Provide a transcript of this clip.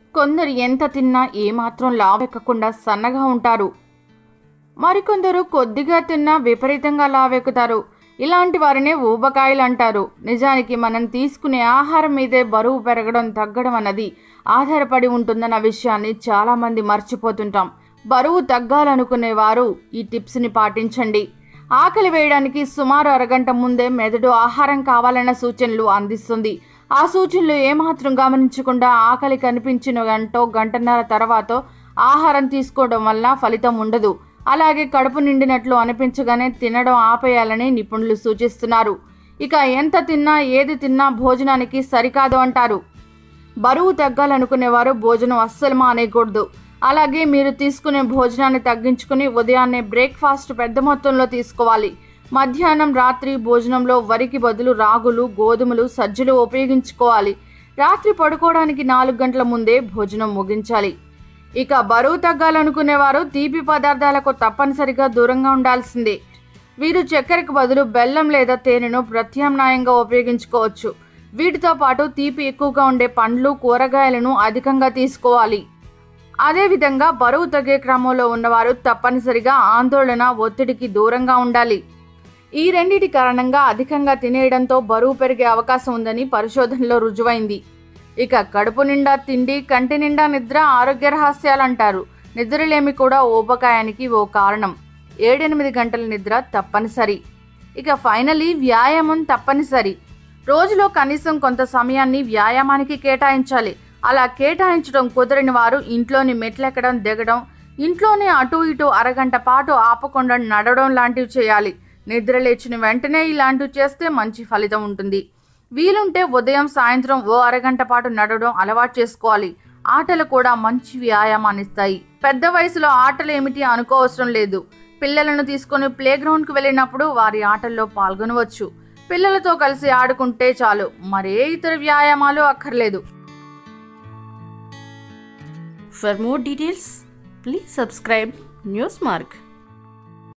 కొందరు ఎంత తిన్నా ఏమాత్రం లావెక్కకుండా సన్నగా ఉంటారు మరికొందరు కొద్దిగా తిన్నా విపరీతంగా లావెక్కుతారు ఇలాంటి వారినే ఊబకాయలు అంటారు నిజానికి మనం తీసుకునే ఆహారం మీదే బరువు పెరగడం తగ్గడం అన్నది ఆధారపడి ఉంటుందన్న విషయాన్ని చాలామంది మర్చిపోతుంటాం బరువు తగ్గాలనుకునే వారు ఈ టిప్స్ని పాటించండి ఆకలి వేయడానికి సుమారు అరగంట ముందే మెదడు ఆహారం కావాలన్న సూచనలు అందిస్తుంది ఆ సూచనలు ఏమాత్రం గమనించకుండా ఆకలి కనిపించిన గంటో గంటన్నర తర్వాత ఆహారం తీసుకోవడం వల్ల ఫలితం ఉండదు అలాగే కడుపు నిండినట్లు అనిపించగానే తినడం ఆపేయాలని నిపుణులు సూచిస్తున్నారు ఇక ఎంత తిన్నా ఏది తిన్నా భోజనానికి సరికాదు అంటారు బరువు తగ్గాలనుకునేవారు భోజనం అస్సలు మానేయకూడదు అలాగే మీరు తీసుకునే భోజనాన్ని తగ్గించుకుని ఉదయాన్నే బ్రేక్ఫాస్ట్ పెద్ద మొత్తంలో తీసుకోవాలి మధ్యాహ్నం రాత్రి భోజనంలో వరికి బదులు రాగులు గోధుమలు సజ్జలు ఉపయోగించుకోవాలి రాత్రి పడుకోవడానికి నాలుగు గంటల ముందే భోజనం ముగించాలి ఇక బరువు తగ్గాలనుకునేవారు తీపి పదార్థాలకు తప్పనిసరిగా దూరంగా ఉండాల్సిందే వీరు చక్కెరకు బదులు బెల్లం లేదా తేనెను ప్రత్యామ్నాయంగా ఉపయోగించుకోవచ్చు వీటితో పాటు తీపి ఎక్కువగా ఉండే పండ్లు కూరగాయలను అధికంగా తీసుకోవాలి అదేవిధంగా బరువు తగ్గే క్రమంలో ఉన్నవారు తప్పనిసరిగా ఆందోళన ఒత్తిడికి దూరంగా ఉండాలి ఈ రెండిటి కారణంగా అధికంగా తినేయడంతో బరువు పెరిగే అవకాశం ఉందని పరిశోధనలో రుజువైంది ఇక కడుపు నిండా తిండి కంటి నిండా నిద్ర ఆరోగ్య రహస్యాలు అంటారు నిద్రలేమి కూడా ఊబకాయానికి ఓ కారణం ఏడెనిమిది గంటల నిద్ర తప్పనిసరి ఇక ఫైనలీ వ్యాయామం తప్పనిసరి రోజులో కనీసం కొంత సమయాన్ని వ్యాయామానికి కేటాయించాలి అలా కేటాయించడం కుదరని వారు ఇంట్లోని మెట్లెక్కడం దిగడం ఇంట్లోనే అటు ఇటు అరగంట పాటు ఆపకుండా నడవడం లాంటివి చేయాలి నిద్ర లేచిన వెంటనే ఇలాంటివి చేస్తే మంచి ఫలితం ఉంటుంది వీలుంటే ఉదయం సాయంత్రం ఓ అరగంట పాటు నడవడం అలవాటు చేసుకోవాలి ఆటలు కూడా మంచి వ్యాయామాన్ని ఇస్తాయి పెద్ద వయసులో ఆటలు ఏమిటి అనుకోవసరం లేదు పిల్లలను తీసుకొని ప్లే గ్రౌండ్కి వెళ్ళినప్పుడు వారి ఆటల్లో పాల్గొనవచ్చు పిల్లలతో కలిసి ఆడుకుంటే చాలు మరే ఇతర వ్యాయామాలు అక్కర్లేదు For more details, please subscribe Newsmark.